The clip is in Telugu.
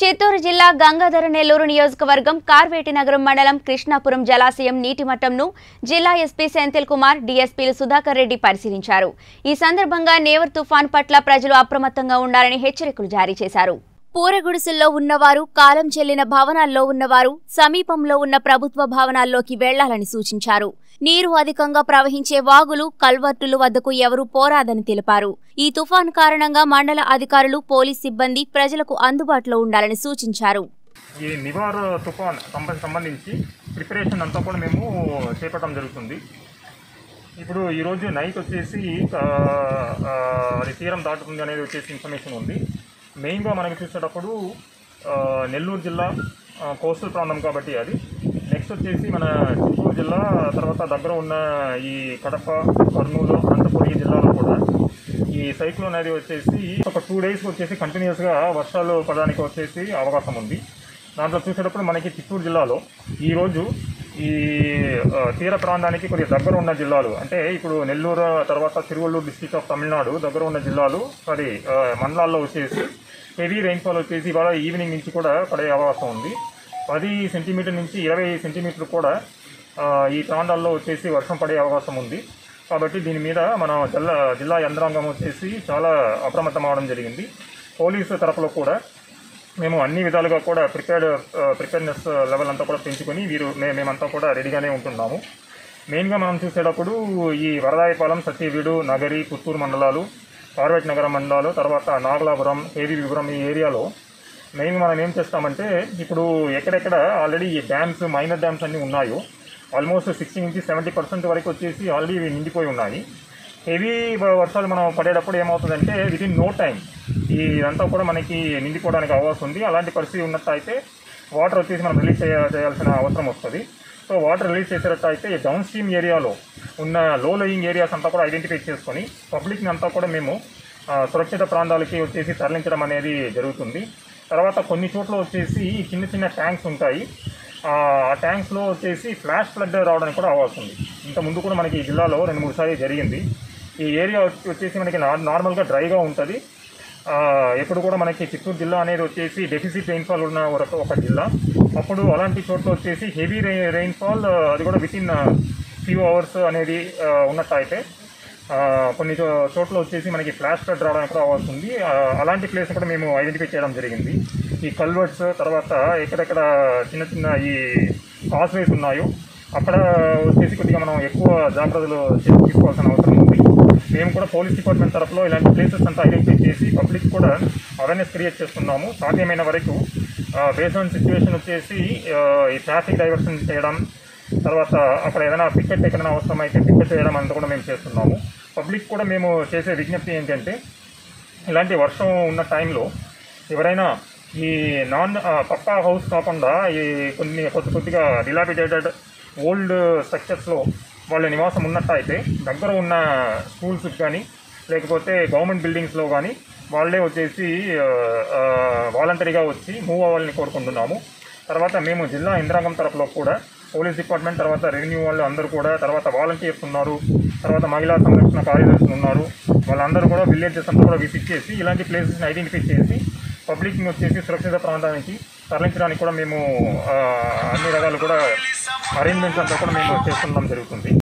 చిత్తూరు జిల్లా గంగాధర నెల్లూరు నియోజకవర్గం కార్వేటి నగరం మండలం కృష్ణాపురం జలాశయం నీటి మట్టంను జిల్లా ఎస్పీ సెంథిల్ కుమార్ డీఎస్పీలు సుధాకర్ రెడ్డి పరిశీలించారు ఈ సందర్భంగా నేవర్ తుఫాన్ పట్ల ప్రజలు అప్రమత్తంగా ఉండాలని హెచ్చరికలు జారీ చేశారు పూరగుడిసెల్లో ఉన్నవారు కాలం చెల్లిన భవనాల్లో ఉన్నవారు సమీపంలో ఉన్న ప్రభుత్వ భవనాల్లోకి వెళ్లాలని సూచించారు నీరు అధికంగా ప్రవహించే వాగులు కల్వర్టులు వద్దకు ఎవరూ పోరాదని తెలిపారు ఈ తుఫాన్ కారణంగా మండల అధికారులు పోలీస్ సిబ్బంది ప్రజలకు అందుబాటులో ఉండాలని సూచించారు ఈ నివార్ తుఫాన్ సంబ- సంబంధించి ప్రిపరేషన్ అంతా కూడా మేము చేపట్టడం జరుగుతుంది ఇప్పుడు ఈరోజు నైట్ వచ్చేసి ఆ, ఆ, అది తీరం దాటుతుంది అనేది వచ్చేసి ఇన్ఫర్మేషన్ ఉంది మెయిన్గా మనకి చూసేటప్పుడు ఆ, నెల్లూరు జిల్లా ఆ, కోస్టల్ ప్రాంతం కాబట్టి అది నెక్స్ట్ వచ్చేసి మన చిత్తూరు జిల్లా తర్వాత దగ్గర ఉన్న ఈ కడప కర్నూలు అనంతపురం ఈ జిల్లాలో కూడా ఈ సైక్లోన్ అనేది వచ్చేసి ఒక టూ డేస్ వచ్చేసి కంటిన్యూస్గా వర్షాలు పడడానికి వచ్చేసి అవకాశం ఉంది దాంట్లో చూసేటప్పుడు మనకి చిత్తూరు జిల్లాలో ఈరోజు ఈ ఆ, తీర ప్రాంతానికి కొద్దిగా దగ్గర ఉన్న జిల్లాలు అంటే ఇప్పుడు నెల్లూరు తర్వాత తిరువల్లూరు డిస్టిక్ ఆఫ్ తమిళనాడు దగ్గర ఉన్న జిల్లాలు సారీ ఆ, మండలాల్లో వచ్చేసి హెవీ రెయిన్ఫాల్ వచ్చేసి ఇవాళ ఈవినింగ్ నుంచి కూడా పడే అవకాశం ఉంది పది సెంటీమీటర్ నుంచి ఇరవై సెంటీమీటర్ కూడా ఆ, ఈ ప్రాంతాల్లో వచ్చేసి వర్షం పడే అవకాశం ఉంది కాబట్టి దీని మీద మన జిల్లా జిల్లా యంత్రాంగం వచ్చేసి చాలా అప్రమత్తం అవడం జరిగింది పోలీసు తరపులో కూడా మేము అన్ని విధాలుగా కూడా ప్రిపేర్డ్ ప్రిపేర్నెస్ లెవెల్ అంతా కూడా పెంచుకొని వీరు మే- మేమంతా కూడా రెడీగానే ఉంటున్నాము మెయిన్గా మనం చూసేటప్పుడు ఈ వరదాయపాలెం సత్యవీడు నగరి పుత్తూరు మండలాలు కార్వేట్ నగర మండలాలు తర్వాత నాగలాపురం ఏవిపురం ఈ ఏరియాలో మెయిన్ మనం ఏం చేస్తామంటే ఇప్పుడు ఎక్కడెక్కడ ఆల్రెడీ ఈ డ్యామ్స్ మైనర్ డ్యామ్స్ అన్నీ ఉన్నాయో ఆల్మోస్ట్ సిక్స్టీ నుంచి సెవెంటీ పర్సెంట్ వరకు వచ్చేసి ఆల్రెడీ ఇవి నిండిపోయి ఉన్నాయి హెవీ వర్షాలు మనం పడేటప్పుడు ఏమవుతుందంటే విత్ ఇన్ నో టైం ఈ ఇదంతా కూడా మనకి నిండిపోవడానికి అవకాశం ఉంది అలాంటి పరిస్థితి ఉన్నట్టయితే వాటర్ వచ్చేసి మనం రిలీజ్ చేయ చేయాల్సిన అవసరం వస్తుంది సో వాటర్ రిలీజ్ చేసేటట్టు అయితే ఈ డౌన్ స్ట్రీమ్ ఏరియాలో ఉన్న లో లయింగ్ ఏరియాస్ అంతా కూడా ఐడెంటిఫై చేసుకొని పబ్లిక్ని అంతా కూడా మేము ఆ, సురక్షిత ప్రాంతాలకి వచ్చేసి తరలించడం అనేది జరుగుతుంది తర్వాత కొన్ని చోట్ల వచ్చేసి ఈ చిన్న చిన్న ట్యాంక్స్ ఉంటాయి ఆ ట్యాంక్స్లో వచ్చేసి ఫ్లాష్ ఫ్లడ్ రావడానికి కూడా అవకాశం ఉంది ఇంత ముందు కూడా మనకి ఈ జిల్లాలో రెండు మూడు సార్లు జరిగింది ఈ ఏరియా వచ్చి- వచ్చేసి మనకి నార్- నార్మల్గా డ్రైగా ఉంటుంది ఆ, ఎప్పుడు కూడా మనకి చిత్తూరు జిల్లా అనేది వచ్చేసి డెఫిసిట్ రెయిన్ఫాల్ ఉన్న ఒక ఒక జిల్లా అప్పుడు అలాంటి చోట్ల వచ్చేసి హెవీ రెయిన్ఫాల్ అది కూడా విత్ ఇన్ ఫ్యూ అవర్స్ అనేది ఆ, ఉన్నట్టయితే ఆ, కొన్ని చో- చోట్ల వచ్చేసి మనకి ఫ్లాష్ ఫ్లడ్ రావడానికి కూడా అవకాశం ఉంది ఆ, అలాంటి ప్లేస్ కూడా మేము ఐడెంటిఫై చేయడం జరిగింది ఈ కల్వర్ట్స్ తర్వాత ఎక్కడెక్కడ చిన్న చిన్న ఈ కాస్వేస్ ఉన్నాయో అక్కడ వచ్చేసి కొద్దిగా మనం ఎక్కువ జాగ్రత్తలు తీ- తీసుకోవాల్సిన అవసరం ఉంది మేము కూడా పోలీస్ డిపార్ట్మెంట్ తరఫులో ఇలాంటి ప్లేసెస్ అంతా ఐడెంటిఫై చేసి పబ్లిక్ కూడా అవేర్నెస్ క్రియేట్ చేస్తున్నాము సాధ్యమైన వరకు బేస్డ్ ఆన్ సిచ్యువేషన్ వచ్చేసి ఆ, ఈ ట్రాఫిక్ డైవర్షన్ చేయడం తర్వాత అక్కడ ఏదైనా పికెట్ ఎక్కడైనా అవసరమైతే పికెట్ చేయడం అంతా కూడా మేము చేస్తున్నాము పబ్లిక్ కూడా మేము చేసే విజ్ఞప్తి ఏంటంటే ఇలాంటి వర్షం ఉన్న టైంలో ఎవరైనా ఈ నాన్ ఆ, పక్కా హౌస్ కాకుండా ఈ కొన్ని కొద్ది కొద్దిగా డిలాపిటేటెడ్ ఓల్డ్ స్ట్రక్చర్స్లో వాళ్ళ నివాసం ఉన్నట్టయితే దగ్గర ఉన్న స్కూల్స్కి కానీ లేకపోతే గవర్నమెంట్ బిల్డింగ్స్లో కానీ వాళ్ళే వచ్చేసి వాలంటరీగా వచ్చి మూవ్ అవ్వాలని కోరుకుంటున్నాము తర్వాత మేము జిల్లా యంత్రాంగం తరఫులో కూడా పోలీస్ డిపార్ట్మెంట్ తర్వాత రెవెన్యూ వాళ్ళు అందరూ కూడా తర్వాత వాలంటీర్స్ ఉన్నారు తర్వాత మహిళా సంరక్షణ కార్యదర్శులు ఉన్నారు వాళ్ళందరూ కూడా విలేజెస్ అంతా కూడా విజిట్ చేసి ఇలాంటి ప్లేసెస్ని ఐడెంటిఫై చేసి పబ్లిక్ని వచ్చేసి సురక్షిత ప్రాంతానికి తరలించడానికి కూడా మేము ఆ, అన్ని రకాలు కూడా అరేంజ్మెంట్స్ అంతా కూడా మేము చేస్తుండడం జరుగుతుంది